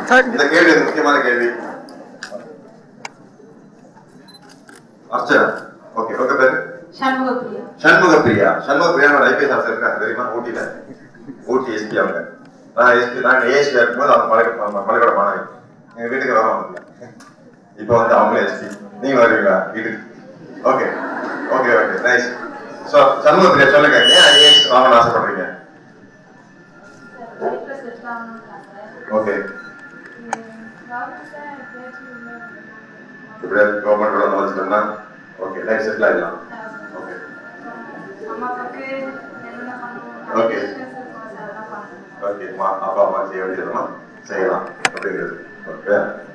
இந்த கேள்வி இது முக்கியமான கேள்வி அர்ச்சனா ஓகே உங்க பேரு சண்முகப்பிரியா சண்முக பிரியா சண்முக பிரியா ஐபிஎஸ் ஆஃபீஸர் இருக்காங்க தெரியுமா ஊட்டியில ஊட்டி எஸ்பி அவங்க நான் எஸ்பி நான் ஏஎஸ்பி இருக்கும்போது அவங்க பழக்க பழக்கட மாணவி எங்க வீட்டுக்கு வரவங்க இப்போ வந்து அவங்களே எஸ்பி நீங்க வருவீங்களா வீட்டுக்கு okay okay okay nice so Shanmuga Priya சொல்லுங்க ஏன் ஐஏஎஸ் ஆகணும்னு ஆசைப்படுறீங்க லைஃப்ல செட்டில் ஆகணும்னு ஆசை ஓகே கவர்மெண்ட்ல எப்பயாச்சும் உள்ள இப்படியாவது கவர்மெண்டோட நுழைச்சிட்டோம்னா ஓகே லைஃப் செட்டில் ஆகிடலாம் ஓகே அம்மா அப்பாவுக்கு என்னென்ன பண்ணணும் Okay. business இருக்கும் சார் அதெல்லாம் பண்ணணும் ஓகே அம்மா அப்பா அம்மா செய்ய வேண்டியதெல்லாம் செய்யலாம் அப்படிங்கிறது ஓகே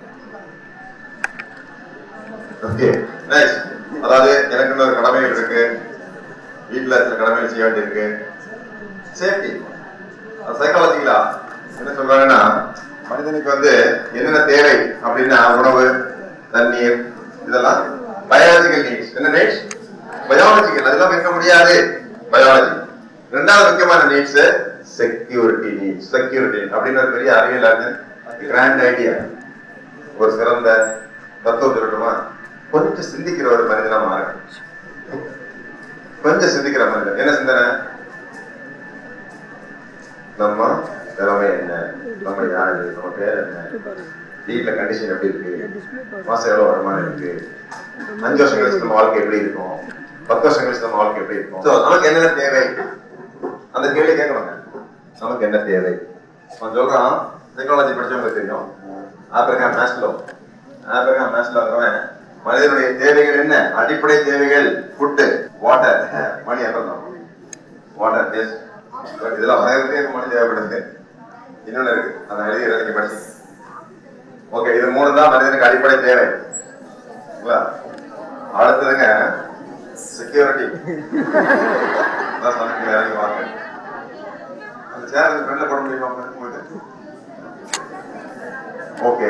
ஓகே நைஸ் அதாவது எனக்கு இன்னொரு கடமைகள் இருக்கு வீட்டில் சில கடமைகள் செய்ய வேண்டியிருக்கு சேஃப்டி சைக்காலஜிக்கலா என்ன சொல்றாங்கன்னா மனிதனுக்கு வந்து என்னென்ன தேவை அப்படின்னா உணவு தண்ணீர் இதெல்லாம் பயாலஜிக்கல் நீட்ஸ் என்ன நீட்ஸ் பயாலஜிக்கல் அதெல்லாம் இருக்க முடியாது பயாலஜி ரெண்டாவது முக்கியமான நீட்ஸ் செக்யூரிட்டி நீட்ஸ் செக்யூரிட்டி அப்படின்னு ஒரு பெரிய அறிவியல் அறிஞர் கிராண்ட் ஐடியா ஒரு சிறந்த தத்துவம் சொல்லட்டுமா கொஞ்சம் சிந்திக்கிற ஒரு மனிதனா மாற கொஞ்சம் சிந்திக்கிற மனிதன் என்ன சிந்தனை நம்ம திறமை என்ன நம்ம யாரு நம்ம பேர் என்ன வீட்டுல கண்டிஷன் எப்படி இருக்கு மாசம் எவ்வளவு வருமானம் இருக்கு அஞ்சு வருஷம் கழிச்சு நம்ம வாழ்க்கை எப்படி இருக்கும் பத்து வருஷம் கழிச்சு நம்ம வாழ்க்கை எப்படி இருக்கும் So, நமக்கு என்னென்ன தேவை அந்த கேள்வி கேட்கணுங்க நமக்கு என்ன தேவை அவன் சொல்றான் டெக்னாலஜி படிச்சவங்களுக்கு தெரியும் ஆப்பிரிக்கா மேஸ்லோ ஆப்பிரிக்கா மேஸ்லோங்கிறவன் மனிதனுடைய தேவைகள் என்ன அடிப்படை தேவைகள் ஃபுட்டு வாட்டர் மணி அப்புறம் வாட்டர் டேஸ்ட் இதெல்லாம் வரையறதே மணி தேவைப்படுது இன்னொன்னு இருக்கு அதை எழுதி நீங்க படிச்சீங்க ஓகே இது மூணு தான் மனிதனுக்கு அடிப்படை தேவை சரிங்களா? அடுத்ததுங்க செக்யூரிட்டி அதான் சொன்னீங்க இறங்கி வாங்க அந்த சேர் ஃப்ரெண்ட்ல போட முடியுமா உங்களுக்கு ஓகே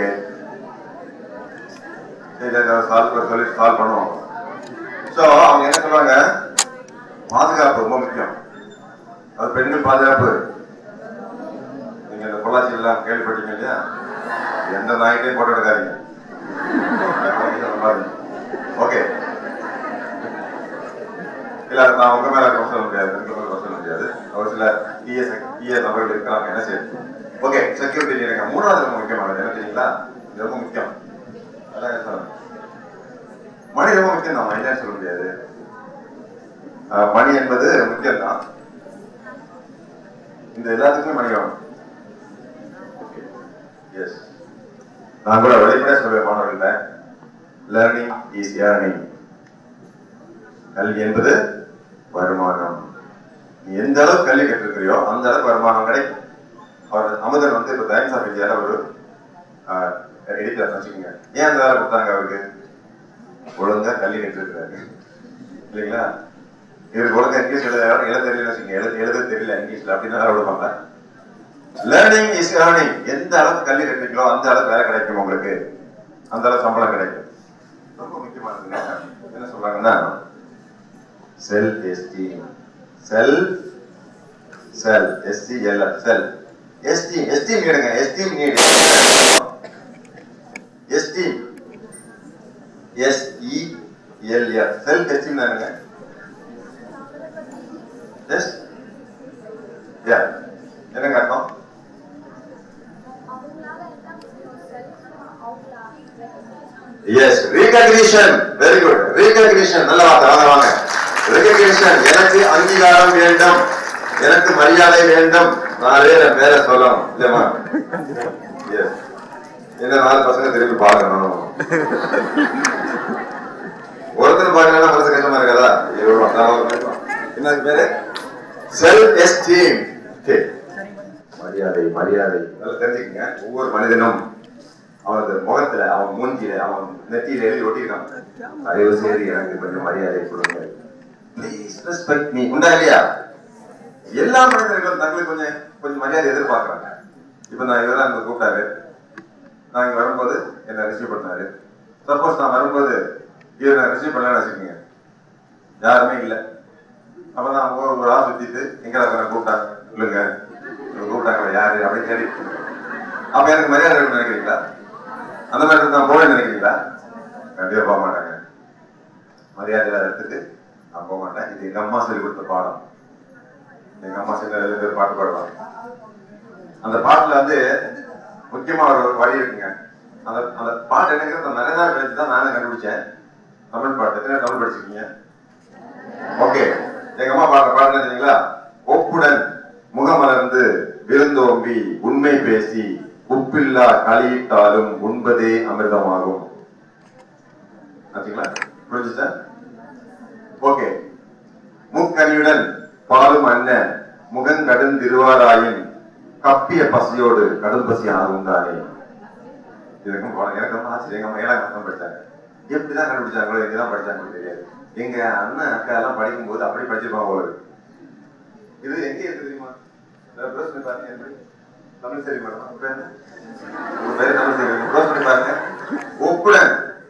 இதை சால்வ் சொல்லி சால்வ் பண்ணுவோம் ஸோ அவங்க என்ன சொல்றாங்க பாதுகாப்பு ரொம்ப முக்கியம் அது பெண்கள் பாதுகாப்பு நீங்க இந்த பொள்ளாச்சி எல்லாம் கேள்விப்பட்டீங்க இல்லையா எந்த நாய்கிட்டையும் போட்டோ எடுக்காதீங்க ஓகே இல்ல நான் உங்க மேல குறை சொல்ல முடியாது உங்க மேல குறை சொல்ல முடியாது ஒரு சில தீய சக்- தீய நபர்கள் இருக்காங்க என்ன செய்யும் ஓகே செக்யூரிட்டி எனக்கு மூணாவது ரொம்ப முக்கியமானது என்ன தெரியுங்களா இது ரொம்ப முக்கியம் அதான் என்ன சொல்றேன். மணி ரொம்ப முக்கியம் தான் இல்லைன்னு சொல்ல முடியாது அஹ், மணி என்பது முக்கியம் தான் இந்த எல்லாத்துக்குமே மணி வேணும் எஸ் நான் கூட வெளிப்படையா சொல்லுவேன் மாணவர்கள்ட்ட லேர்னிங் இஸ் ஏர்னிங் கல்வி என்பது வருமானம் நீ எந்த அளவுக்கு கல்வி கற்றிருக்கிறியோ அந்த அளவுக்கு வருமானம் கிடைக்கும் அவர் அமுதன் வந்து இப்ப டைம்ஸ் ஆஃப் இந்தியால ஒரு எடிட்டர் வச்சுக்கோங்க ஏன் அந்த வேலை கொடுத்தாங்க அவருக்கு ஒழுங்கா கல்வி கற்றிருக்கிறாரு இல்லைங்களா இவருக்கு ஒழுங்கா இங்கிலீஷ் எழுத எழுத தெரியல வச்சுக்கோங்க எழுத எழுத தெரியல இங்கிலீஷ்ல அப்படின்னு வேலை விடுவாங்க லேர்னிங் இஸ் ஏர்னிங் எந்த அளவுக்கு கல்வி கற்றீங்களோ அந்த அளவுக்கு வேலை கிடைக்கும் உங்களுக்கு அந்த அளவுக்கு சம்பளம் கிடைக்கும் ரொம்ப முக்கியமானதுங்க என்ன சொல்றாங்கன்னா self esteem self self esteem self esteem esteem எடுங்க esteem need esteem S E L F self esteem தானுங்க எஸ் யா என்னங்க அர்த்தம் yes recognition very good recognition நல்ல வார்த்தை வாங்க வாங்க ரீகக்னிஷன் எனக்கு அங்கீகாரம் வேண்டும் எனக்கு மரியாதை வேண்டும் நானே என் பேரை சொல்லணும் இல்லையா எஸ் என்ன நாலு பசங்க திருப்பி பார்க்கணும் ஒருத்தர் பார்க்கலன்னா மனசு கஷ்டமா இருக்காதா இவ்வளவு நான் ஒரு நிமிஷம். என்ன அதுக்கு பேரு செல்ஃப் எஸ்டீம் மரியாதை மரியாதை நல்லா தெரிஞ்சுக்கங்க ஒவ்வொரு மனிதனும் அவனது முகத்துல அவன் மூஞ்சில அவன் நெத்தியில எழுதி ஒட்டியிருக்கான் தயவு செய்து எனக்கு கொஞ்சம் மரியாதை கொடுங்க ப்ளீஸ் ரெஸ்பெக்ட் மீ உண்டா இல்லையா எல்லா மனிதர்களும் தங்களுக்கு கொஞ்சம் கொஞ்சம் மரியாதை எதிர்பார்க்கறாங்க இப்ப நான் இவரெல்லாம் அங்க கூப்பிட்டாரு நான் இங்க வரும்போது என்ன ரிசீவ் பண்ணாரு சப்போஸ் நான் வரும்போது இவர் நான் ரிசீவ் பண்ணலன்னு வச்சுக்கோங்க யாருமே இல்லை அப்ப நான் ஒரு ஒரு ஆள் சுத்திட்டு எங்க நான் கூப்பிட்டாங்க இல்லைங்க இவங்க கூப்பிட்டாங்க யாரு அப்படின்னு தேடி அப்ப எனக்கு மரியாதை இருக்குன்னு நினைக்கிறீங்களா அந்த மாதிரி இருந்தா நான் போவேன்னு நினைக்கிறீங்களா கண்டிப்பா போக மாட்டாங்க மரியாதை இல்லாத இடத்துக்கு நான் போக மாட்டேன் இது எங்க அம்மா சொல்லி கொடுத்த பாடம் எங்க அம்மா சின்ன ரெண்டு பேர் பாட்டு பாடுவாங்க அந்த பாட்டுல வந்து முக்கியமா ஒரு வரி இருக்குங்க அந்த அந்த பாட்டு என்னங்கிறது நிறைய நாள் கழிச்சு தான் நானே கண்டுபிடிச்சேன் தமிழ் பாட்டு எத்தனை பேர் தமிழ் படிச்சிருக்கீங்க ஓகே எங்க அம்மா பாடுற பாட்டு என்ன தெரியுங்களா ஒப்புடன் முகமலர்ந்து விருந்தோம்பி உண்மை பேசி உப்பில்லா களியிட்டாலும் உண்பதே அமிர்தமாகும் ஆச்சுங்களா புரிஞ்சுச்சா ஓகே முக்கனியுடன் பாலும் அண்ணன் முகன் கடும் திருவாராயின் கப்பிய பசியோடு கடும் பசி ஆகும் தானே இதுக்கும் போன எனக்கு ரொம்ப ஆச்சரியம் எங்க அம்மா ஏழாம் கிளாஸ் தான் படிச்சாங்க எப்படிதான் கண்டுபிடிச்சாங்களோ எங்கதான் படிச்சாங்களோ தெரியாது எங்க அண்ணன் அக்கா எல்லாம் படிக்கும் போது அப்படி படிச்சிருப்பாங்க போல இருக்கு. இது எங்க இருக்கு தெரியுமா இந்த ப்ரோஸ் பண்ணி பாருங்க எப்படி தமிழ் சரி மேடம் உங்க பேரு என்ன? உங்க பேரு தமிழ் சரி ப்ரோஸ் பண்ணி பாருங்க ஒப்புடன்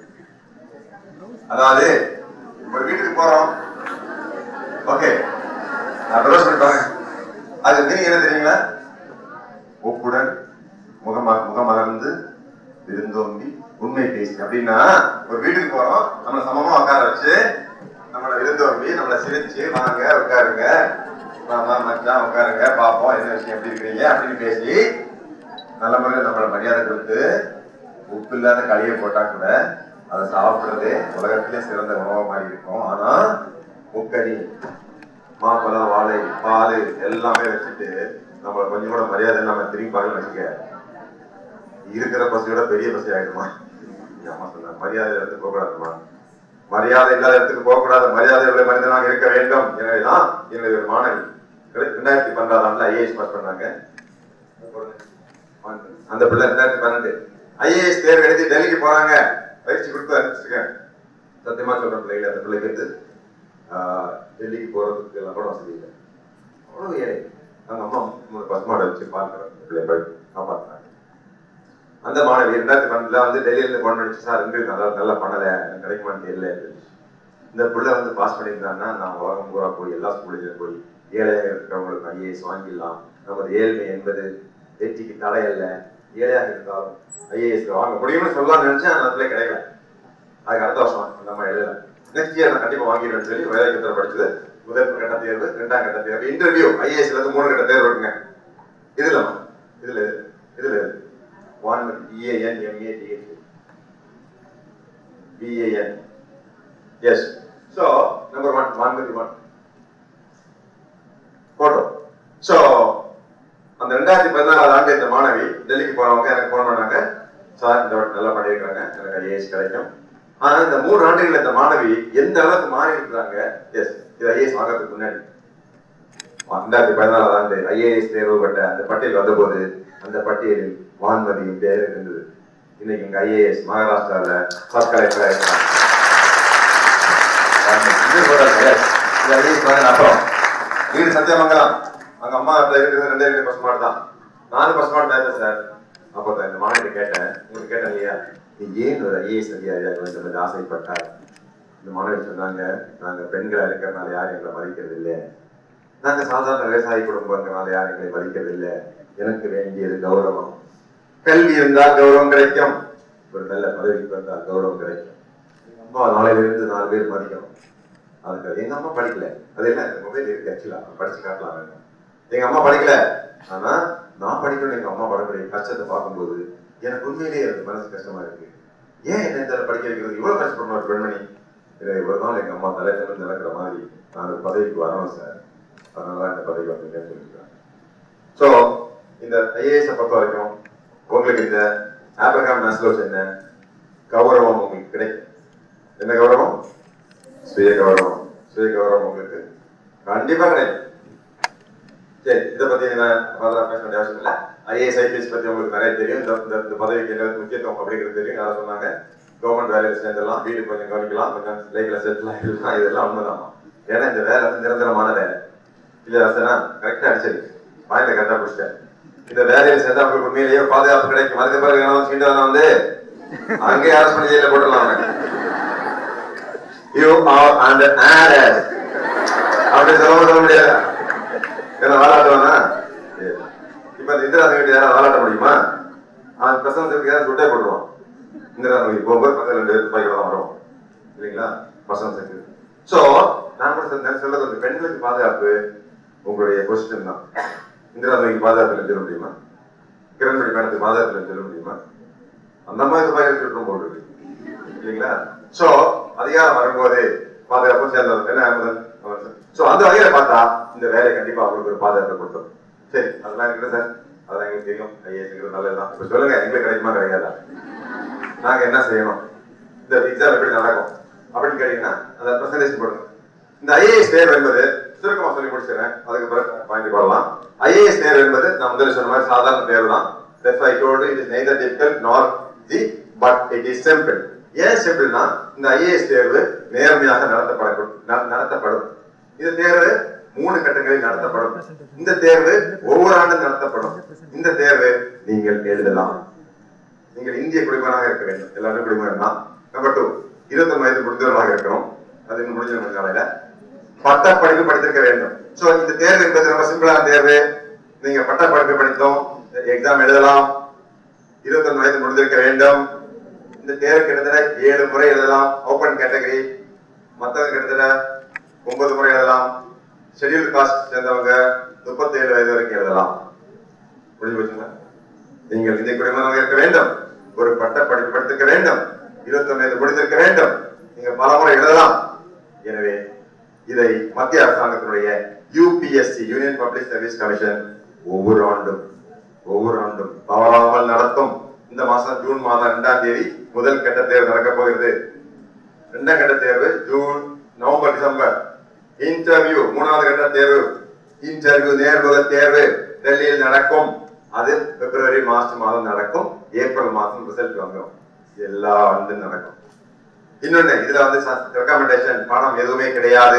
அதாவது ஒரு வீட்டுக்கு போறோம் ஓகே நான் ப்ரோஸ் பண்ணி பாருங்க அது மீனிங் என்ன தெரியுங்களா ஒப்புடன் முகமா முகமலர்ந்து விருந்தோம்பி உண்மை பேசி அப்படின்னா ஒரு வீட்டுக்கு போறோம் நம்மள சமமா உட்கார வச்சு நம்மள விருந்தோம்பி நம்மள சிரிச்சு வாங்க உட்காருங்க மாமா மச்சான் உட்காருங்க பாப்போம் என்ன விஷயம் எப்படி இருக்கிறீங்க அப்படின்னு பேசி நல்ல முறையில் நம்மள மரியாதை கொடுத்து உப்பு இல்லாத களியை போட்டா கூட அதை சாப்பிடுறது உலகத்திலே சிறந்த உணவா மாதிரி இருக்கும் ஆனா முக்கறி மாப்பழம் வாழை பால் எல்லாமே வச்சுட்டு நம்மள கொஞ்சம் கூட மரியாதை இல்லாம திரும்பி பார்க்கல வச்சுக்க இருக்கிற பசியோட பெரிய பசி ஆயிடுமா எங்க அம்மா சொன்னாங்க மரியாதை இடத்துக்கு போகக்கூடாதுமா மரியாதை இல்லாத இடத்துக்கு போகக்கூடாது மரியாதை உள்ள மனிதனாக இருக்க வேண்டும் எனவேதான் என்னுடைய ஒரு மாணவி ரெண்டாயிரத்தி பன்னெண்டாம் ஆண்டுல ஐஏஎஸ் பாஸ் பண்ணாங்க அந்த பிள்ளை ரெண்டாயிரத்தி பன்னெண்டு ஐஏஎஸ் தேர்வு எழுதி டெல்லிக்கு போறாங்க பயிற்சி கொடுத்து அனுப்பிச்சிருக்கேன் சத்தியமா சொல்ற பிள்ளைகள் அந்த பிள்ளைக்கு வந்து ஆஹ், டெல்லிக்கு போறதுக்கு எல்லாம் கூட வசதி இல்லை அவ்வளவு ஏழை அவங்க அம்மா மூணு பசுமாடை வச்சு பார்க்குறாங்க பிள்ளை படி காப்பாற்றுறாங்க அந்த மாணவி ரெண்டாயிரத்தி பன்னெண்டுல வந்து டெல்லியில இருந்து கொண்டு அடிச்சு சார் இன்டர்வியூ நல்லா நல்லா பண்ணல எனக்கு கிடைக்குமான்னு தெரியல அப்படின்னு. இந்த பிள்ளை வந்து பாஸ் பண்ணியிருந்தாங்கன்னா நான் உலகம் பூரா போய் எல்லா ஸ்கூல்லையும் போய் ஏழையாக இருக்கிறவங்களுக்கு ஐஏஎஸ் வாங்கிடலாம் நமது ஏழ்மை என்பது வெற்றிக்கு தடை அல்ல ஏழையாக இருந்தாலும் ஐஏஎஸ் வாங்க முடியும்னு சொல்லலாம்னு நினைச்சேன் அந்த பிள்ளை கிடைக்கல அதுக்கு அடுத்த வருஷம் நம்ம எழுதல நெக்ஸ்ட் இயர் நான் கண்டிப்பா வாங்கிடுவேன்னு சொல்லி வேலைக்கு படிச்சது முதல் கட்ட தேர்வு இரண்டாம் கட்ட தேர்வு இன்டர்வியூ ஐஏஎஸ்ல இருந்து மூணு கட்ட தேர்வு இருக்குங்க இதுல இதுல இது. இதுல இது. one EAN MA DH BAN yes so number one one with one photo so அந்த ரெண்டாயிரத்தி பதினாலாவது ஆண்டு இந்த மாணவி டெல்லிக்கு போறவங்க எனக்கு போன் பண்ணாங்க சார் இந்த வாட்டி நல்லா பண்ணியிருக்காங்க எனக்கு ஐஏஎஸ் கிடைக்கும் ஆனா இந்த மூணு ஆண்டுகள் இந்த மாணவி எந்த அளவுக்கு மாறி இருக்கிறாங்க எஸ் இது ஐஏஎஸ் வாங்குறதுக்கு முன்னாடி ரெண்டாயிரத்தி பதினாலாவது ஆண்டு ஐஏஎஸ் தேர்வு பட்ட அந்த பட்டியல் வந்தபோது அந்த பட்டியலில் வான்மதியின் பேர் இருந்தது இன்னைக்கு இங்க ஐஏஎஸ் மகாராஷ்டிரால சப் கலெக்டரா இருக்கிறாங்க இது கூட yes. இது ஐஏஎஸ் வாங்கின அப்புறம் வீடு சத்தியமங்கலம் அங்க அம்மா வீட்டுல இருக்கிறது ரெண்டே ரெண்டு பசு மாடு தான் நானும் பசு மாடு தான் சார் அப்போ தான் இந்த மாநில கேட்டேன் உங்களுக்கு கேட்டேன் இல்லையா நீ ஏன் ஒரு ஐஏஎஸ் அதிகாரியாக வேண்டும் என்று ஆசைப்பட்டார் இந்த மாணவி சொன்னாங்க நாங்க பெண்களா இருக்கிறனால யாரும் எங்களை மதிக்கிறது இல்லை நாங்க சாதாரண விவசாய குடும்பங்கிறனால யாரும் எங்களை மதிக்கிறது இல்லை எனக்கு வேண்டியது கௌரவம் கல்வி இருந்தால் கௌரவம் கிடைக்கும் ஒரு நல்ல பதவிக்கு வந்தால் கௌரவம் கிடைக்கும் எங்க அம்மா நாளையில இருந்து நாலு பேர் மதிக்கணும் அதுக்கு எங்க அம்மா படிக்கல அது என்ன மொபைல் இருக்கு ஆக்சுவலா படிச்சு காட்டலாம் வேணும் எங்க அம்மா படிக்கல ஆனா நான் படிக்கணும் எங்க அம்மா படக்கூடிய கஷ்டத்தை பார்க்கும்போது எனக்கு உண்மையிலேயே எனக்கு மனசு கஷ்டமா இருக்கு ஏன் என்ன இந்த படிக்க வைக்கிறது இவ்வளவு கஷ்டப்படணும் ஒரு பெண்மணி இதை இவ்வளவு நாள் எங்க அம்மா தலை நிமிர்ந்து நடக்கிற மாதிரி நான் ஒரு பதவிக்கு வரணும் சார் அதனால இந்த பதவி வந்திருக்கேன்னு சொல்லியிருக்காங்க ஸோ இந்த ஐஏஎஸ் பொறுத்த வரைக்கும் உங்களுக்கு இந்த ஆப்ரகாம் மேஸ்லோஸ் என்ன கௌரவம் உங்களுக்கு கிடைக்கும் என்ன கௌரவம் சுய கௌரவம் சுய கௌரவம் உங்களுக்கு கண்டிப்பா கிடைக்கும் சரி இதை பத்தி நான் ஃபர்தரா பேச வேண்டிய அவசியம் இல்லை ஐஏஎஸ் ஐபிஎஸ் பத்தி உங்களுக்கு நிறைய தெரியும் இந்த இந்த- இந்த பதவிக்கு என்ன முக்கியத்துவம் அப்படிங்கிறது தெரியும் யாரும் சொன்னாங்க கவர்மெண்ட் வேலையில சேர்ந்துடலாம் வீடு கொஞ்சம் கவனிக்கலாம் கொஞ்சம் லைஃப்ல செட்டில் ஆகிடலாம் இதெல்லாம் உண்மைதான் ஏன்னா இந்த வேலை வந்து நிரந்தரமான வேலை இல்ல ரசனா கரெக்டா அடிச்சது பாயிண்ட கரெக்டா பிடிச்சிட்டேன் இந்த வேலையில சேர்ந்தா உங்களுக்கு உண்மையிலேயே பாதுகாப்பு கிடைக்கும் அதுக்கு பிறகு என்ன சீண்டா வந்து அங்கேயே அரசு பண்ணி ஜெயில போட்டுடலாம் அவனை யூ ஆர் அண்டர் ஆர்எஸ் அப்படி சொல்ல சொல்ல முடியாது என்ன வாழாட்டுவானா இப்ப இந்த இந்திரா வீட்டு யாராவது வாழாட்ட முடியுமா பிரசவம் சேர்த்துக்கு சுட்டே போட்டுருவான் இந்திரா நோய் போகும்போது பக்கத்துல ரெண்டு பேர் பைக்கில் தான் வரும் இல்லைங்களா பிரசவம் சேர்த்து ஸோ நான் கூட சொல்ல சொல்ல வந்து பெண்களுக்கு பாதுகாப்பு உங்களுடைய கொஸ்டின் தான் இந்திரா நோய்க்கு பாதுகாப்பு சொல்ல முடியுமா கிரண்படி மேடத்துக்கு பாதுகாப்பு சொல்ல முடியுமா அந்த மாதிரி துபாய் சுற்றும் போல் இருக்கு இல்லைங்களா சோ அதிகாரம் வரும்போது பாதுகாப்பு சேர்ந்தது என்ன முதல் சோ அந்த வகையில பார்த்தா இந்த வேலை கண்டிப்பா அவங்களுக்கு ஒரு பாதுகாப்பு கொடுத்தோம் சரி அதெல்லாம் இருக்குது சார் அதெல்லாம் எங்களுக்கு தெரியும் ஐஏஎஸ்ங்கிறது நல்லதுதான் இப்ப சொல்லுங்க எங்களுக்கு கிடைக்குமா கிடைக்காதா நாங்க என்ன செய்யணும் இந்த எக்ஸாம் எப்படி நடக்கும் அப்படின்னு கேட்டீங்கன்னா அந்த பிரசன்டேஷன் போடுங்க இந்த ஐஏஎஸ் தேர்வு என்பது சுருக்கமா சொல்லி முடிச்சிடுறேன் அதுக்கு பிறகு பாயிண்ட் போடலாம் ஐஏஎஸ் தேர்வு என்பது நான் முதல்ல சொன்ன மாதிரி சாதாரண தேர்வு தான் That's why I told you it is neither difficult nor easy, but it is simple. ஏன் சிம்பிள்னா இந்த ஐஏஎஸ் தேர்வு நேர்மையாக நடத்தப்பட நட- நடத்தப்படும் இந்த தேர்வு மூணு கட்டங்களில் நடத்தப்படும் இந்த தேர்வு ஒவ்வொரு ஆண்டும் நடத்தப்படும் இந்த தேர்வு நீங்கள் எழுதலாம் நீங்கள் இந்திய குடிமகனாக இருக்க வேண்டும் எல்லாரும் குடிமகன் தான் நம்பர் டூ இருபத்தொன்னு வயது முடிந்தவர்களாக இருக்கணும் அது இன்னும் முடிஞ்ச கொஞ்ச நாளையில பட்ட படிப்பு படித்திருக்க வேண்டும் சோ இந்த தேர்வு என்பது ரொம்ப சிம்பிளான தேர்வு நீங்க பட்ட படிப்பு படித்தோம் எக்ஸாம் எழுதலாம் இருபத்தொன்னு வயது முடிந்திருக்க வேண்டும் இந்த தேர்வு கிட்டத்தட்ட ஏழு முறை எழுதலாம் ஓபன் கேட்டகரி மத்தவங்க கிட்டத்தட்ட ஒன்பது முறை எழுதலாம் ஷெட்யூல் காஸ்ட் சேர்ந்தவங்க முப்பத்தி ஏழு வயது வரைக்கும் எழுதலாம் புரிஞ்சு போச்சுங்களா நீங்கள் இந்திய குடிமகனாக இருக்க வேண்டும் ஒரு பட்ட படிப்பு படித்திருக்க வேண்டும் இருபத்தொன்னு வயது முடிந்திருக்க வேண்டும் நீங்க பல முறை எழுதலாம் எனவே இதை மத்திய அரசாங்கத்தினுடைய UPSC union public service commission ஒவ்வொரு ஆண்டும் ஒவ்வொரு ஆண்டும் தவறாமல் நடத்தும் இந்த மாசம் ஜூன் மாதம் இரண்டாம் தேதி முதல் கட்ட தேர்வு நடக்க போகிறது இரண்டாம் கட்ட தேர்வு ஜூன் நவம்பர் டிசம்பர் இன்டர்வியூ மூணாவது கட்ட தேர்வு இன்டர்வியூ நேர்முக தேர்வு டெல்லியில் நடக்கும் அது பிப்ரவரி மார்ச் மாதம் நடக்கும் ஏப்ரல் மாதம் ரிசல்ட் வந்துடும் எல்லா ஆண்டும் நடக்கும் இன்னொன்னு இதுல வந்து ரெக்கமெண்டேஷன் பணம் எதுவுமே கிடையாது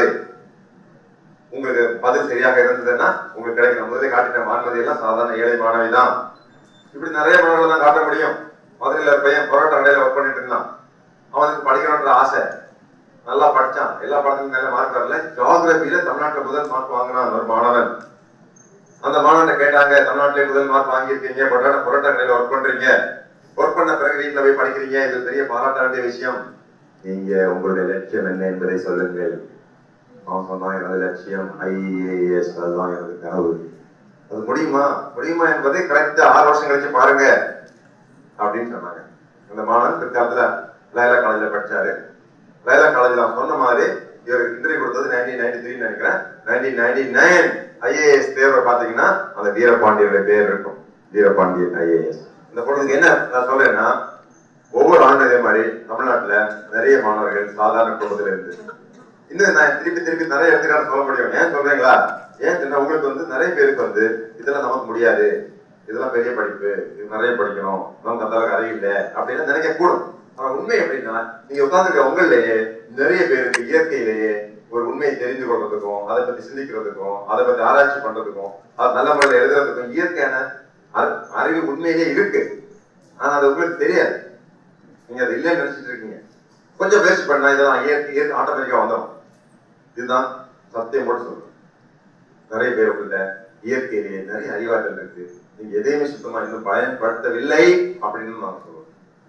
உங்களுக்கு பதில் சரியாக இருந்ததுன்னா உங்களுக்கு கிடைக்கும் முதலே காட்டிட்ட மாணவி எல்லாம் சாதாரண ஏழை மாணவி தான் இப்படி நிறைய மாணவர்கள் தான் காட்ட முடியும் மதுரையில ஒரு பையன் பரோட்டா கடையில ஒர்க் பண்ணிட்டு இருந்தான் அவனுக்கு படிக்கணுன்ற ஆசை நல்லா படிச்சான் எல்லா பாடத்திலும் நல்ல மார்க் வரல ஜியாகிரபியில தமிழ்நாட்டுல முதல் மார்க் வாங்கினான் ஒரு மாணவன் அந்த மாணவனை கேட்டாங்க தமிழ்நாட்டிலே முதல் மார்க் வாங்கியிருக்கீங்க பரோட்டா பரோட்டா கடையில ஒர்க் பண்றீங்க ஒர்க் பண்ண பிறகு வீட்டுல போய் படிக்கிறீங்க இது பெரிய பாராட்ட வேண்டிய விஷயம் நீங்க உங்களுடைய லட்சியம் என்ன என்பதை சொல்லுங்கள் அவன் சொன்னான் எனது லட்சியம் ஐஏஎஸ் அதுதான் எனது கனவு அது முடியுமா முடியுமா என்பதை கரெக்டா ஆறு வருஷம் கழிச்சு பாருங்க அப்படின்னு சொன்னாங்க அந்த மாணவன் பிற்காலத்துல லைலா காலேஜ்ல படிச்சாரு லைலா காலேஜ்ல அவன் சொன்ன மாதிரி இவர் இன்டர்வியூ கொடுத்தது நைன்டீன் நைன்டி த்ரீ நினைக்கிறேன் நைன்டீன் நைன்டி நைன் ஐஏஎஸ் தேர்வை பாத்தீங்கன்னா அந்த வீரபாண்டியனுடைய பேர் இருக்கும் வீரபாண்டியன் ஐஏஎஸ் இந்த பொழுதுக்கு என்ன நான் சொல்றேன்னா ஒவ்வொரு ஆண்டும் இதே மாதிரி தமிழ்நாட்டுல நிறைய மாணவர்கள் சாதாரண குடும்பத்துல இருந்து இன்னும் நான் திருப்பி திருப்பி நிறைய எடுத்துக்காட்டு சொல்ல முடியும் ஏன் சொல்றீங்களா ஏன் சொன்னா உங்களுக்கு வந்து நிறைய பேருக்கு வந்து இதெல்லாம் நமக்கு முடியாது இதெல்லாம் பெரிய படிப்பு இது நிறைய படிக்கணும் நமக்கு அந்த அளவுக்கு அறிவில்லை அப்படின்னு நினைக்க கூடும் ஆனா உண்மை எப்படின்னா நீங்க உட்கார்ந்துருக்க உங்களிலேயே நிறைய பேருக்கு இயற்கையிலேயே ஒரு உண்மையை தெரிந்து கொள்றதுக்கும் அதை பத்தி சிந்திக்கிறதுக்கும் அதை பத்தி ஆராய்ச்சி பண்றதுக்கும் அது நல்ல முறையில் எழுதுறதுக்கும் இயற்கையான அறி- அறிவு உண்மையிலேயே இருக்கு ஆனா அது உங்களுக்கு தெரியாது நீங்க அது இல்லைன்னு நினைச்சிட்டு இருக்கீங்க கொஞ்சம் முயற்சி பண்ணா இதெல்லாம் இயற்கை இயற்கை ஆட்டோமேட்டிக்கா வந்துடும் இதுதான் சத்தியம் போட்டு சொல்றேன் நிறைய பேர் உங்கள்ட்ட இயற்கையிலேயே நிறைய அறிவாற்றல் இருக்கு நீங்க எதையுமே சுத்தமா இன்னும் பயன்படுத்தவில்லை அப்படின்னு நான் சொல்லுவேன்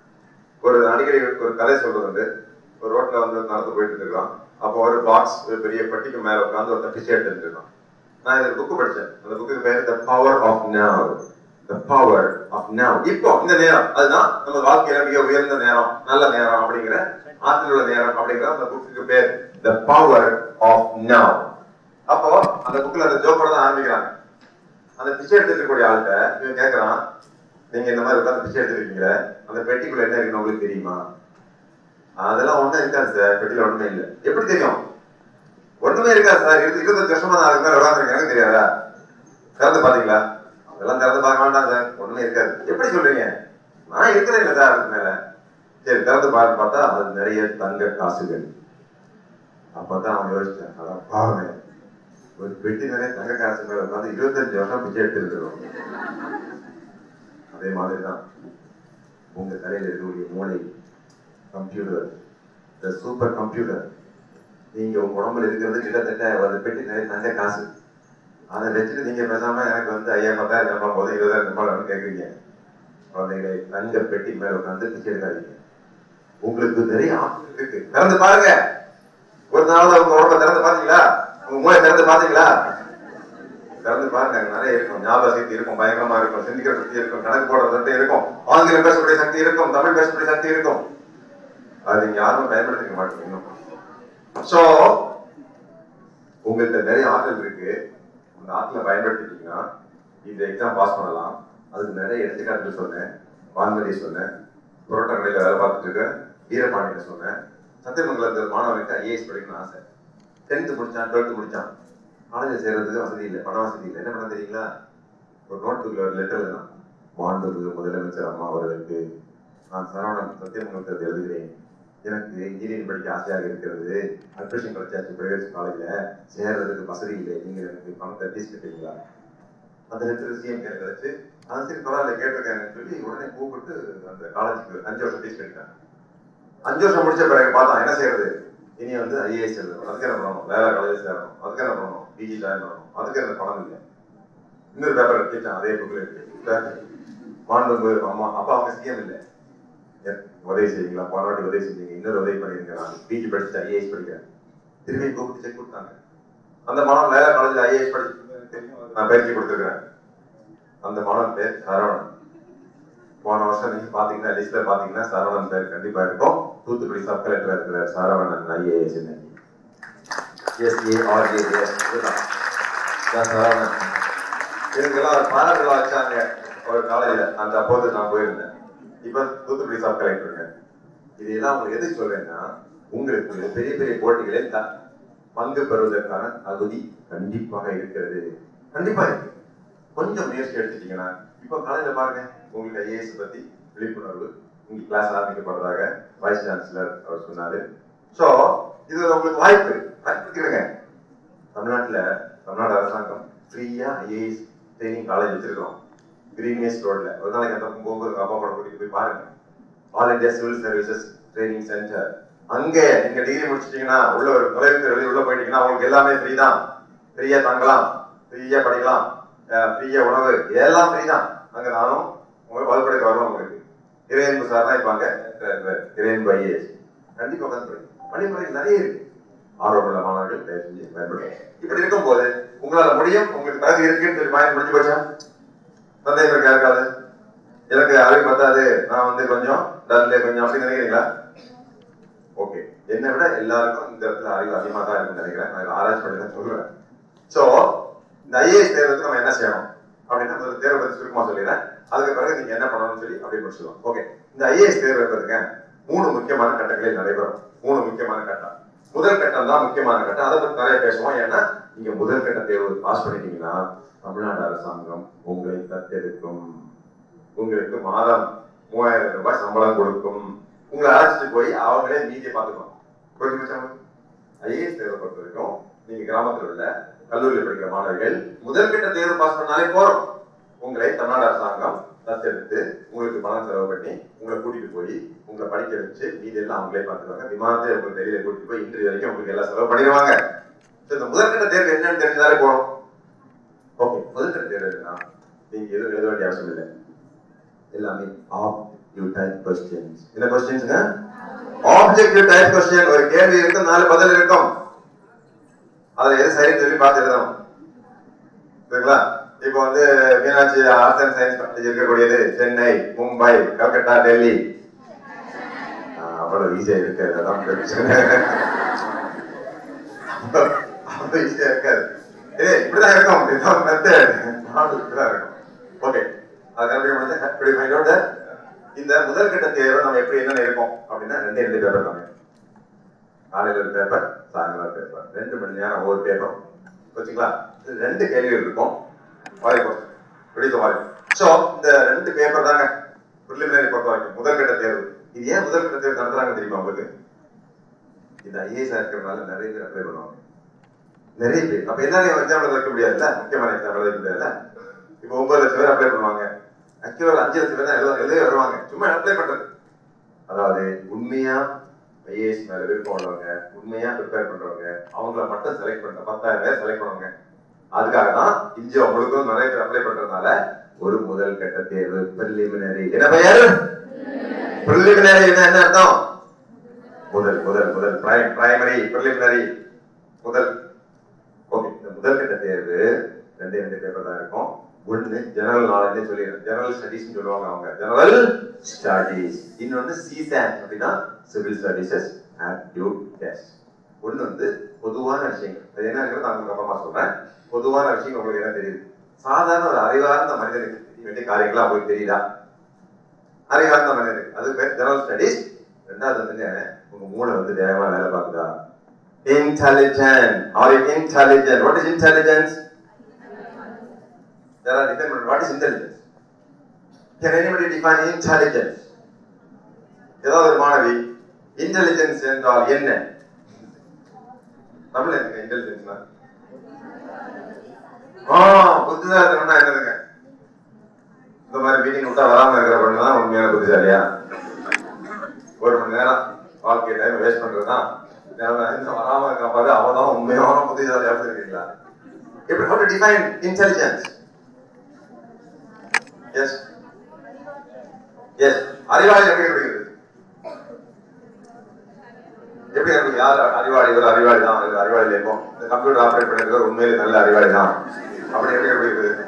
ஒரு அடிக்கடி ஒரு கதை சொல்றது வந்து ஒரு ரோட்ல வந்து நடந்து போயிட்டு இருக்கான் அப்போ ஒரு பாக்ஸ் ஒரு பெரிய பெட்டிக்கு மேல உட்காந்து ஒருத்தன் பிச்சை எடுத்துட்டு இருக்கான் நான் இந்த புக்கு படிச்சேன் அந்த புக்கு பேரு the power of now the power of now இப்போ இந்த நேரம் அதுதான் நம்ம வாழ்க்கையில மிக உயர்ந்த நேரம் நல்ல நேரம் அப்படிங்கிற ஆற்றல் உள்ள நேரம் அப்படிங்கிற அந்த புக்குக்கு பேர் த பவர் ஆஃப் நவ் அப்போ அந்த புக்ல அந்த ஜோக்கோட தான் ஆரம்பிக்கிறாங்க அந்த பிச்சை எடுத்துட்டு இருக்கக்கூடிய ஆள்கிட்ட இவன் கேக்குறான் நீங்க இந்த மாதிரி உட்காந்து பிச்சை எடுத்துருக்கீங்களே அந்த பெட்டிக்குள்ள என்ன இருக்குன்னு உங்களுக்கு தெரியுமா அதெல்லாம் ஒண்ணும் இருக்காது சார் பெட்டியில ஒண்ணுமே இல்லை எப்படி தெரியும் ஒண்ணுமே இருக்காது சார் இரு இருபத்தஞ்சு வருஷமா நான் அதுக்கு மேல உட்காந்துருக்கேன் எனக்கு தெரியாதா திறந்து பாத்தீங்களா அதெல்லாம் திறந்து பார்க்க வேண்டாம் சார் ஒண்ணுமே இருக்காது எப்படி சொல்றீங்க நான் இருக்கிறேன் இல்ல சார் அதுக்கு மேல சரி திறந்து பார்த்து பார்த்தா அது நிறைய தங்க காசுகள் அப்பதான் அவன் யோசிச்சான் அதான் பாவமே ஒரு பெட்டி நிறைய தங்க காசு மேல உட்காந்து இருபத்தஞ்சு வருஷம் பிச்சை எடுத்துருக்கிறோம் அதே மாதிரி தான் உங்க தலையில இருக்கக்கூடிய மூளை கம்ப்யூட்டர் இந்த சூப்பர் கம்ப்யூட்டர் நீங்க உங்க உடம்புல இருக்கிறது கிட்டத்தட்ட ஒரு பெட்டி நிறைய தங்க காசு அதை வச்சுட்டு நீங்க பேசாம எனக்கு வந்து ஐயா பத்தாயிரம் சம்பளம் போதும் இருபதாயிரம் சம்பளம் கேக்குறீங்க குழந்தைகளை தங்க பெட்டி மேல உட்காந்து பிச்சை எடுக்காதீங்க உங்களுக்கு நிறைய ஆற்றல் இருக்கு திறந்து பாருங்க ஒரு நாள் உங்க உடம்ப திறந்து பாத்தீங்களா உங்க மூளை திறந்து பாத்தீங்களா திறந்து பாருங்க அங்க நிறைய இருக்கும் ஞாபக சக்தி இருக்கும் பயங்கரமா இருக்கும் சிந்திக்கிற சக்தி இருக்கும் கணக்கு போடுற சக்தி இருக்கும் ஆங்கிலம் பேசக்கூடிய சக்தி இருக்கும் தமிழ் பேசக்கூடிய சக்தி இருக்கும் அது நீங்க யாரும் பயன்படுத்திக்க மாட்டீங்க இன்னும் சோ உங்கள்கிட்ட நிறைய ஆற்றல் இருக்கு அந்த ஆற்றலை பயன்படுத்திட்டீங்கன்னா இந்த எக்ஸாம் பாஸ் பண்ணலாம் அதுக்கு நிறைய எடுத்துக்காட்டு சொன்னேன் வான்மதி சொன்னேன் புரோட்டா கடையில் வேலை பார்த்துட்டு இருக்கேன் வீரபாண்டியனை சொன்னேன் சத்தியமங்கலத்தில் மாணவனுக்கு ஐஏஎஸ் படிக்கணும்னு ஆசை டென்த்து முடிச்சான் டுவெல்த்து முடிச்சான் காலேஜில் சேர்றதுக்கு வசதி இல்லை பண வசதி இல்லை என்ன பண்ண தெரியுங்களா ஒரு நோட்டுக்குள்ள ஒரு லெட்டர் எழுதலாம் மாண்புமிகு முதலமைச்சர் அம்மா அவர்களுக்கு நான் சரவணன் சத்தியமங்கலத்தில் எழுதுகிறேன் எனக்கு இன்ஜினியரிங் படிக்க ஆசையாக இருக்கிறது அட்மிஷன் கிடைச்சாச்சு பிரைவேட் காலேஜில் சேர்றதுக்கு வசதி இல்லை நீங்க எனக்கு பணத்தை ஃபீஸ் கட்டுறீங்களா அந்த லெட்டர் சிஎம் கேர் கிடைச்சு அது சரி பரவாயில்ல கேட்டிருக்காங்கன்னு சொல்லி உடனே கூப்பிட்டு அந்த காலேஜுக்கு அஞ்சு வருஷம் ஃபீஸ் கட்டிட்டாங்க அஞ்சு வருஷம் முடிச்ச பிறகு பார்த்தா என்ன செய்யறது இனி வந்து ஐஏஎஸ் எழுதணும் அதுக்கு என்ன பண்ணணும் வேலை காலேஜ் சேரணும் அதுக்கு என்ன பண்ணணும் பிஜி ஜாயின் பண்ணணும் அதுக்கு என்ன பணம் இல்லை இன்னொரு பேப்பர் எடுத்துட்டேன் அதே புக்கில் இருக்கு மாண்பு அம்மா அப்பா அவங்க சிஎம் இல்லை உதவி செய்வீங்களா போன வாட்டி உதவி செஞ்சீங்க இன்னொரு உதவி பண்ணிருங்க நான் பிஜி படிச்சுட்டு ஐஏஎஸ் படிக்கிறேன் திரும்பி கூப்பிட்டு செக் கொடுத்தாங்க அந்த மாணவன் வேற காலேஜ்ல ஐஏஎஸ் படிச்சு நான் பயிற்சி கொடுத்துருக்கிறேன் அந்த மாணவன் பேர் சரவணன் போன வருஷம் நீங்க பாத்தீங்கன்னா லிஸ்ட்ல பாத்தீங்கன்னா சரவணன் பேர் கண்டிப்பா இருக்கும் தூத்துக்குடி சப் கலெக்டர் இருக்கிற சரவணன் ஐஏஎஸ் இன்னைக்கு எஸ்ஏஆர்ஏஎஸ் இதுதான் இதான் சரவணன் இதுக்கெல்லாம் ஒரு பாராட்டு விழா வச்சாங்க ஒரு காலையில அந்த அப்போது நான் போயிருந்தேன் இப்ப தூத்துக்குடி சப் கலெக்டர் இருக்கேன் இது எல்லாம் உங்களுக்கு எதுக்கு சொல்றேன்னா உங்களுக்கு பெரிய பெரிய போட்டிகளில் த- பங்கு பெறுவதற்கான தகுதி கண்டிப்பாக இருக்கிறது கண்டிப்பா இருக்கு கொஞ்சம் முயற்சி எடுத்துட்டீங்கன்னா இப்போ காலையில பாருங்க உங்களுக்கு ஐஏஎஸ் பத்தி விழிப்புணர்வு உங்க கிளாஸ் ஆரம்பிக்கப்படுறதாக வைஸ் சான்சலர் அவர் சொன்னாரு சோ இது உங்களுக்கு வாய்ப்பு பயன்படுத்திக்கிறேங்க தமிழ்நாட்டுல தமிழ்நாடு அரசாங்கம் ஃப்ரீயா ஐஏஎஸ் ட்ரைனிங் காலேஜ் வச்சிருக்கோம் கிரீன்வேஸ் ரோட்ல ஒரு நாளைக்கு அந்த போகும்போது அப்பா படம் கூட்டிட்டு போய் பாருங்க all India civil services training centre அங்கே நீங்க டிகிரி முடிச்சிட்டீங்கன்னா உள்ள ஒரு நுழைவுக்கு வெளியே உள்ள போயிட்டீங்கன்னா உங்களுக்கு எல்லாமே ஃப்ரீ தான் ஃப்ரீயா தங்கலாம் ஃப்ரீயா படிக்கலாம் ஃப்ரீயா உணவு எல்லாம் ஃப்ரீ தான் அங்க நானும் உங்களுக்கு வகுப்படைக்கு வரணும் உங்களுக்கு இறையன்பு சார் தான் இப்ப அங்க இருக்கிறார். இறையன்பு ஐஏஎஸ் கண்டிப்பா உட்காந்து படிங்க வழிமுறை நிறைய இருக்கு ஆர்வமுள்ள மாணவர்கள் தயவு செஞ்சு பயன்படுங்க இப்படி இருக்கும்போது உங்களால முடியும் உங்களுக்கு தகுதி இருக்குன்னு சொல்லி பயன் முடிஞ்சு போச்சா சந்தேகம் இருக்கா இருக்காது எனக்கு அறிவு பத்தாது நான் வந்து கொஞ்சம் டல்ல கொஞ்சம் அப்படி நினைக்கிறீங்களா ஓகே என்னை விட எல்லாருக்கும் இந்த இடத்துல அறிவு அதிகமா தான் இருக்குன்னு நினைக்கிறேன் நான் இதை ஆராய்ச்சி பண்ணி தான் சொல்றேன் சோ இந்த ஐஏஎஸ் தேர்வுக்கு நம்ம என்ன செய்யணும் அப்படின்னா முதல்ல தேர்வை பத்தி சுருக்கமா சொல்லிடுறேன் அதுக்கு பிறகு நீங்க என்ன பண்ணணும்னு சொல்லி அப்படி முடிச்சிடலாம் ஓகே இந்த ஐஏஎஸ் தேர்வு என்பதுங்க மூணு முக்கியமான கட்டங்களில் நடைபெறும் மூணு முக்கியமான கட்டம் முதல் கட்டம் தான் முக்கியமான கட்டம் அதை பத்தி நிறைய பேசுவோம் ஏன்னா நீங்க முதல் கட்ட தேர்வு பாஸ் பண்ணிட்டீங்கன்னா தமிழ்நாடு அரசாங்கம் உங்களை தத்தெடுக்கும் உங்களுக்கு மாதம் மூவாயிரம் ரூபாய் சம்பளம் கொடுக்கும் உங்களை அழைச்சிட்டு போய் அவங்களே மீதியை பார்த்துக்கணும் புரிஞ்சுச்சா ஐஏஎஸ் தேர்வை பொறுத்த வரைக்கும் நீங்க கிராமத்தில் உள்ள கல்லூரியில் படிக்கிற மாணவர்கள் முதற்கட்ட தேர்வு பாஸ் பண்ணாலே போறோம் உங்களை தமிழ்நாடு அரசாங்கம் தத்தெடுத்து உங்களுக்கு பணம் செலவு பண்ணி உங்களை கூட்டிட்டு போய் உங்களை படிக்க வச்சு மீதி எல்லாம் அவங்களே பார்த்துக்குவாங்க விமானத்தை உங்களுக்கு வெளியில கூட்டிட்டு போய் இன்றைய வரைக்கும் உங்களுக்கு எல்லாம் செலவு பண்ணிடுவாங்க So, இந்த முதற்கட்ட தேர்வு என்னன்னு தெரிஞ்சாலே போறோம் ஓகே முதற்கட்ட தேர்வு என்னன்னா நீங்க எதுவும் எழுத வேண்டிய அவசியம் இல்லை எல்லாமே ஆப்ஜெக்டிவ் டைப் கொஸ்டின்ஸ் என்ன கொஸ்டின்ஸ்ங்க ஆப்ஜெக்டிவ் டைப் கொஸ்டின் ஒரு கேள்வி இருக்கும் நாலு பதில் இருக்கும் அதுல எது சரின்னு சொல்லி பார்த்து எழுதணும் சரிங்களா இப்போ வந்து Meenakshi arts and science college இருக்கக்கூடியது சென்னை மும்பை கல்கத்தா டெல்லி ஆஹ் அவ்வளவு ஈஸியா இருக்காது அதான் பிரச்சனை அவ்வளவு ஈஸியா இருக்காது ஏய் இப்படிதான் இருக்கும் இதுதான் மெத்தட் மாடல் இப்படிதான் இருக்கும் ஓகே அது எப்படி முடிஞ்ச இப்படி மைண்டோட இந்த முதல் கட்ட தேர்வு நம்ம எப்படி என்னென்ன இருக்கும் அப்படின்னா ரெண்டே ரெண்டு பேப்பர் தாங்க காலையில ஒரு பேப்பர் சாயங்காலம் ஒரு பேப்பர் ரெண்டு மணி நேரம் ஒவ்வொரு பேப்பர் வச்சுங்களா இது ரெண்டு கேள்விகள் இருக்கும் வாய்ப்பு பிடித்த வாய்ப்பு ஸோ இந்த ரெண்டு பேப்பர் தாங்க ப்ரிலிமினரி பொறுத்த வரைக்கும் முதல் கட்ட தேர்வு இது ஏன் முதல் கட்ட தேர்வு நடத்துறாங்க தெரியுமா உங்களுக்கு இந்த ஐஏஎஸ் இருக்கிறதுனால நிறைய பேர் அப்ளை பண்ணுவாங்க நிறைய பேர் அப்ப எல்லாரையும் எக்ஸாம் எழுத வைக்க முடியாதுல்ல முக்கியமான எக்ஸாம் எழுத வைக்க முடியாதுல்ல இப்போ ஒன்பது லட்சம் பேர் அப்ளை பண்ணுவாங்க ஆக்சுவலாக அஞ்சு லட்சம் பேர் தான் எழுத எழுதவே வருவாங்க சும்மா அப்ளை பண்றது அதாவது உண்மையா ஐஏஎஸ் மேல விருப்பம் உள்ளவங்க உண்மையா ப்ரிப்பேர் பண்றவங்க அவங்கள மட்டும் செலக்ட் பண்ற பத்தாயிரம் பேர் செலக்ட் பண்ணுவாங்க அதுக்காக தான் இந்தியா முழுக்கும் நிறைய பேர் அப்ளை பண்றதுனால ஒரு முதல் கட்ட தேர்வு பிரிலிமினரி என்ன பெயர் பிரிலிமினரி என்ன அர்த்தம் முதல் முதல் முதல் பிரைம் பிரைமரி பிரிலிமினரி முதல் ஓகே இந்த முதல் கட்ட தேர்வு ரெண்டே ரெண்டு பேப்பர் தான் இருக்கும் ஒண்ணு ஜெனரல் நாலேஜ் சொல்லிடுறேன் ஜெனரல் ஸ்டடீஸ் சொல்லுவாங்க அவங்க ஜெனரல் ஸ்டடீஸ் இன்னொன்னு சிசான் அப்படின்னா சிவில் சர்வீசஸ் ஆப்டியூட் டெஸ்ட் ஒண்ணு வந்து பொதுவான விஷயங்கள் அது என்னங்கிறது நான் உங்களுக்கு அப்புறமா சொல்றேன் பொதுவான விஷயங்கள் உங்களுக்கு என்ன தெரியுது சாதாரண ஒரு அறிவார்ந்த மனிதனுக்கு தெரிய வேண்டிய காரியங்களா உங்களுக்கு தெரியுதா அறிவார்ந்த மனிதனுக்கு அது பேர் ஜெனரல் ஸ்டடீஸ் ரெண்டாவது வந்துங்க உங்க மூளை வந்து வேகமா வேலை பார்க்குதா intelligent are you intelligent what is intelligence there are different what is intelligence can anybody define intelligence ஏதாவது ஒரு மாணவி இன்டெலிஜென்ஸ் என்றால் என்ன தமிழ் எனக்கு இன்டெலிஜென்ஸ்னா ஆ புத்திசாலித்தனம்னா என்னதுங்க இந்த மாதிரி மீட்டிங் விட்டா வராம இருக்கிற பொண்ணு தான் உண்மையான புத்திசாலியா ஒரு மணி நேரம் வாழ்க்கை டைம் வேஸ்ட் பண்றதுதான் இன்னும் வராம இருக்கிற பாரு அவ தான் உண்மையான புத்திசாலியா இருக்கீங்களா எப்படி how to define intelligence yes yes அறிவாளி எப்படி கிடைக்கிறது எப்படி இருக்கு யார் அறிவாளி ஒரு அறிவாளி தான் இது அறிவாளி இருக்கும் இந்த கம்ப்யூட்டர் ஆபரேட் பண்ணிருக்கிற உண்மையிலே நல்ல அறிவாளி தான் அப்படி எப்படி எப்படி இருக்குது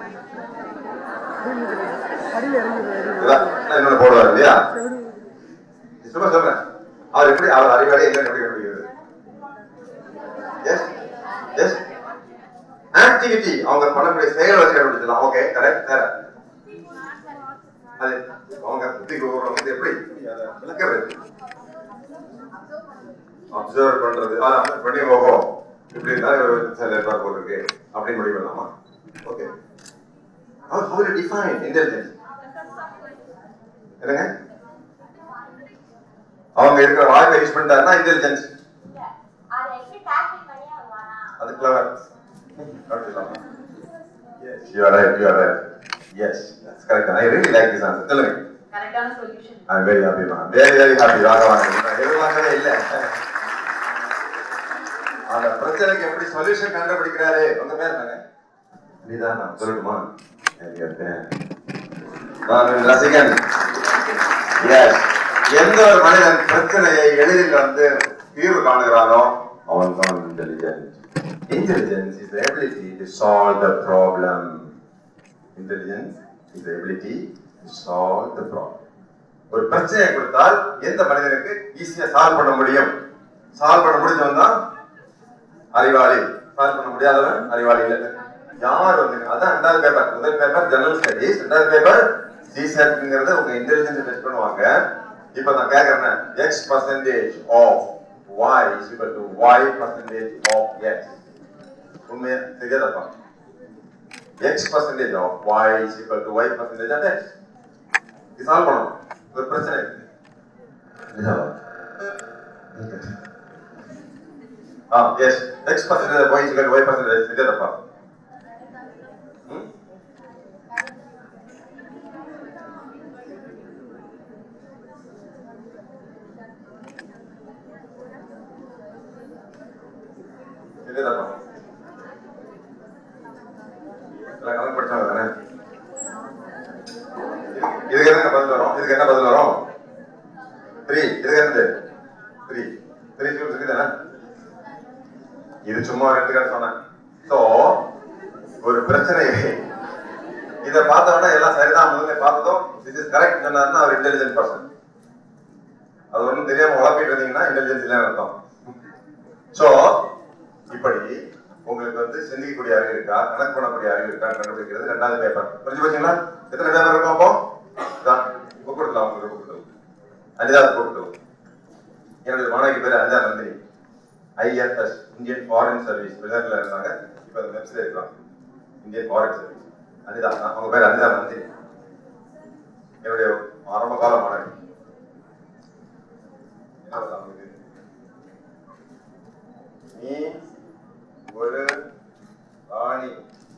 இதான் இன்னொன்னு போடுவார் இல்லையா சும்மா சொல்றேன் அவர் எப்படி அவர் அறிவாளி என்னன்னு எப்படி கண்டுபிடிக்கிறது எஸ் எஸ் ஆக்டிவிட்டி அவங்க பண்ணக்கூடிய செயல் வச்சு கண்டுபிடிச்சலாம் ஓகே கரெக்ட் வேற அது அவங்க புத்தி கோபுரம் வந்து எப்படி அதை விளக்கிறது அப்சர்வ் பண்றது ஆ அப்சர்வ் பண்ணி ஓஹோ இப்படி இருந்தா ஒரு சில ஏற்பாடு போட்டிருக்கு அப்படின்னு முடிவு பண்ணலாமா okay how how to define intelligence என்னங்க அவங்க இருக்கிற வாய்ப்பை யூஸ் பண்ணிட்டாருன்னா இன்டெலிஜென்ஸ் அதை எப்படி டாக்கிள் பண்ணி அவன் வரான் அது clever Yes, you are right, you are right. Yes, that's correct. I really like this answer. Tell me. கரெக்டான solution I'm very happy, man. Very, very happy. வாங்க வாங்க நான் எதிர்பார்க்கவே இல்லை அந்த பிரச்சனைக்கு எப்படி சொல்யூஷன் கண்டுபிடிக்கிறாரு உங்க பேர் என்னங்க நீதான் நான் சொல்லட்டுமா சரி, okay. நான் உன் ரசிகன் Yes. எந்த ஒரு மனிதன் பிரச்சனையை எளிதில் வந்து தீர்வு காணுகிறானோ அவன் தான் intelligent intelligence is the ability to solve the problem intelligence is the ability to solve the problem ஒரு பிரச்சனையை கொடுத்தால் எந்த மனிதனுக்கு ஈஸியா சால்வ் பண்ண முடியும் சால்வ் பண்ண முடிஞ்சவன் தான் அறிவாளி சால்வ் பண்ண முடியாதவன் அறிவாளி இல்லை யார் வந்து அதான் ரெண்டாவது பேப்பர் முதல் பேப்பர் ஜெனரல் ஸ்டடீஸ் ரெண்டாவது பேப்பர் சிசெட்ங்கிறது உங்க இன்டெலிஜென்ஸ் டெஸ்ட் பண்ணுவாங்க இப்போ நான் கேட்கறேன் X percentage of y is equal to y percentage of x உண்மையா தெரியாதப்பா x percentage of y is equal to y percentage of x இது சால்வ் பண்ணணும் ஒரு பிரச்சனை இருக்கு நிஜமா? ஆ yes x percentage of y is equal to y percentage தெரியாதப்பா ம்? தெரியாதப்பா எல்லாம் கணக்கு படிச்சவங்க தானே இதுக்கு என்ன பதில் வரும் இதுக்கு என்ன பதில் வரும் த்ரீ இதுக்கு என்னது த்ரீ த்ரீ ஃபியூல் இருக்குதானே இது சும்மா ஒரு எடுத்துக்காட்டு சொன்னேன் ஸோ ஒரு பிரச்சனையை இதை பார்த்தவொடனே எல்லாம் சரிதான் முதல்ல பார்த்ததும் திஸ் இஸ் கரெக்ட் சொன்னாருன்னா அவர் இன்டெலிஜென்ட் பர்சன் அது ஒன்றும் தெரியாம உழப்பிட்டு இருந்தீங்கன்னா இன்டெலிஜென்ஸ் இல்லைன்னு அர்த்தம் ஸோ இப்படி உங்களுக்கு வந்து சிந்திக்கக்கூடிய அறிவு இருக்கா கணக்கு பண்ணக்கூடிய அறிவு இருக்கா கண்டுபிடிக்கிறது ரெண்டாவது பேப்பர் புரிஞ்சு போச்சுங்களா எத்தனை பேப்பர் இருக்கும் அப்போ இதான் புக் கொடுக்கலாம் உங்களுக்கு புக் கொடுக்கலாம் அஞ்சாவது புக் கொடுக்கலாம் என்னுடைய மாணவிக்கு பேர் அஞ்சா Nandini IFS Indian foreign service வெளிநாட்டில் இருந்தாங்க இப்போ அந்த மெப்ஸ்ல இருக்காங்க இந்தியன் ஃபாரின் சர்வீஸ் அனிதா அவங்க பேர் அனிதா நந்தினி என்னுடைய ஆரம்ப கால மாணவி என்ன பண்ணலாம் உங்களுக்கு? நீ ஒரு ராணி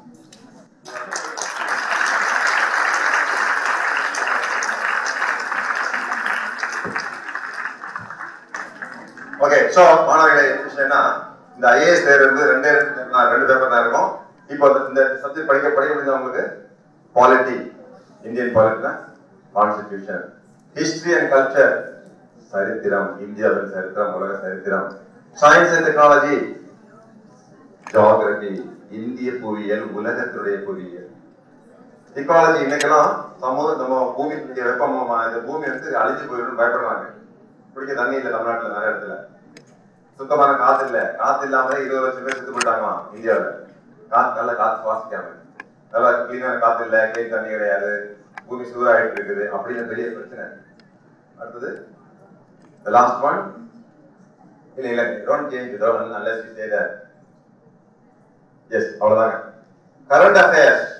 ஓகே சோ மாணவர்களே விஷயம்னா இந்த ஐஏஎஸ் தேர்வு வந்து ரெண்டே நான் ரெண்டு பேப்பர் தான் இருக்கும் இப்போ இந்த- இந்த சப்ஜெக்ட் படிக்க படிக்க முடிஞ்சவங்களுக்கு பாலிட்டி இந்தியன் பாலிட்னா கான்ஸ்டிடியூஷன் ஹிஸ்டரி அண்ட் கல்ச்சர் சரித்திரம் இந்தியாவின் சரித்திரம் உலக சரித்திரம் சயின்ஸ் அண்ட் டெக்னாலஜி ஜியாகிரபி இந்திய புவியியல் உலகத்துடைய புவியியல் இக்காலஜி இன்னைக்கெல்லாம் சமூக நம்ம பூமி இங்க வெப்பமா இந்த பூமி வந்து அழிஞ்சு போயிடும் பயப்படுறாங்க குடிக்க தண்ணி இல்லை தமிழ்நாட்டுல நிறைய இடத்துல சுத்தமான காத்து இல்ல காத்து இல்லாம இருபது லட்சம் பேர் செத்து போயிட்டாங்களாம் இந்தியாவுல காத்து நல்ல காத்து சுவாசிக்காம நல்லா கிளீனான காத்து இல்ல கிளீன் தண்ணி கிடையாது பூமி சூடாயிட்டு இருக்குது அப்படின்னு பெரிய பிரச்சனை அடுத்தது the last one இல்ல இல்ல don't change it unless you say that yes அவ்வளவுதாங்க கரண்ட் அஃபேர்ஸ்